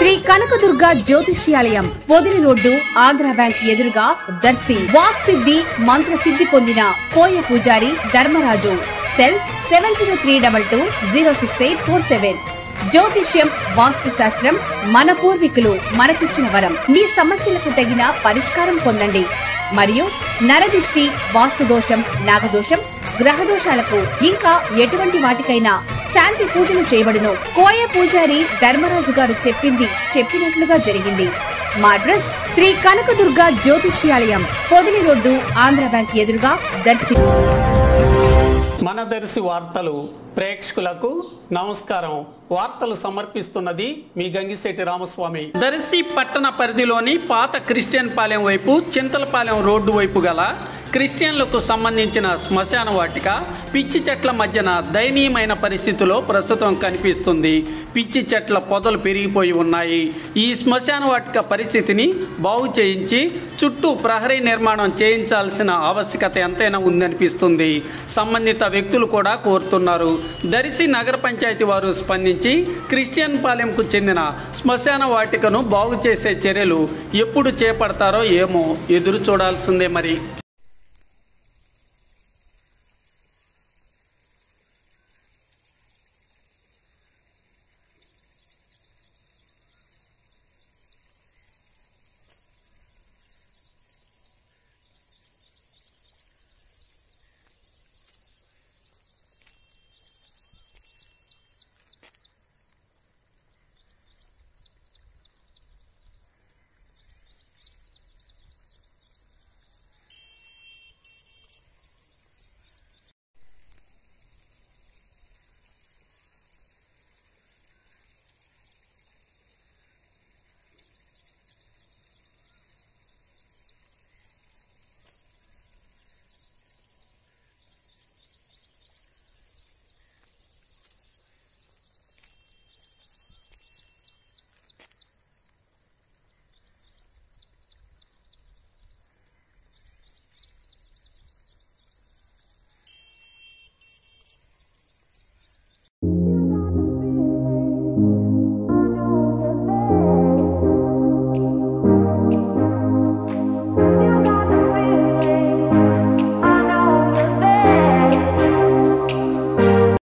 శ్రీ కనకదుర్గ జ్యోతిష్యాలయం Podili road Andhra bank ఎదురుగా Darsi walk సిద్ధి మంత్ర సిద్ధి పొందిన కోయ పూజారి Dharmaraju cell seven zero three double two zero six eight four seven జ్యోతిష్యం వాస్తు శాస్త్రం మన పూర్వీకులు మనకిచ్చిన వరం మీ సమస్యలకు తగిన పరిష్కారం పొందండి మరియు నరదిష్టి వాస్తు దోషం నాగదోషం గ్రహ దోషాలకు ఇంకా ఎటువంటి వాటికైనా శాంతి పూజలు చేయబడును కోయ పూజారి ధర్మరాజు గారు చెప్పింది చెప్పినట్లుగా జరిగింది మా అడ్రస్ శ్రీ కనకదుర్గ జ్యోతిష్యాలయం పొదిలి రోడ్డు ఆంధ్ర బ్యాంక్ ఎదురుగా దర్శి మన దర్శి వార్తలు ప్రేక్షకులకు నమస్కారం వార్తలు సమర్పిస్తున్నది మీ గంగిశెట్టి రామస్వామి దర్శి పట్టణ పరిధిలోని పాత క్రిస్టియన్ పాలెం వైపు చింతలపాలెం రోడ్డు వైపు గల క్రిస్టియన్లకు సంబంధించిన శ్మశాన వాటిక పిచ్చి చెట్ల మధ్యన దయనీయమైన పరిస్థితిలో ప్రస్తుతం కనిపిస్తుంది పిచ్చి చెట్ల పొదలు పెరిగిపోయి ఉన్నాయి ఈ శ్మశాన వాటిక పరిస్థితిని బాగు చేయించి చుట్టూ ప్రహరీ నిర్మాణం చేయించాల్సిన ఆవశ్యకత ఎంతైనా ఉందనిపిస్తుంది సంబంధిత వ్యక్తులు కూడా కోరుతున్నారు దర్శి నగర పంచాయతీ వారు స్పందించి క్రిస్టియన్ పాలెంకు చెందిన శ్మశాన వాటికను బాగు చేసే చర్యలు ఎప్పుడు చేపడతారో ఏమో ఎదురు చూడాల్సిందే మరి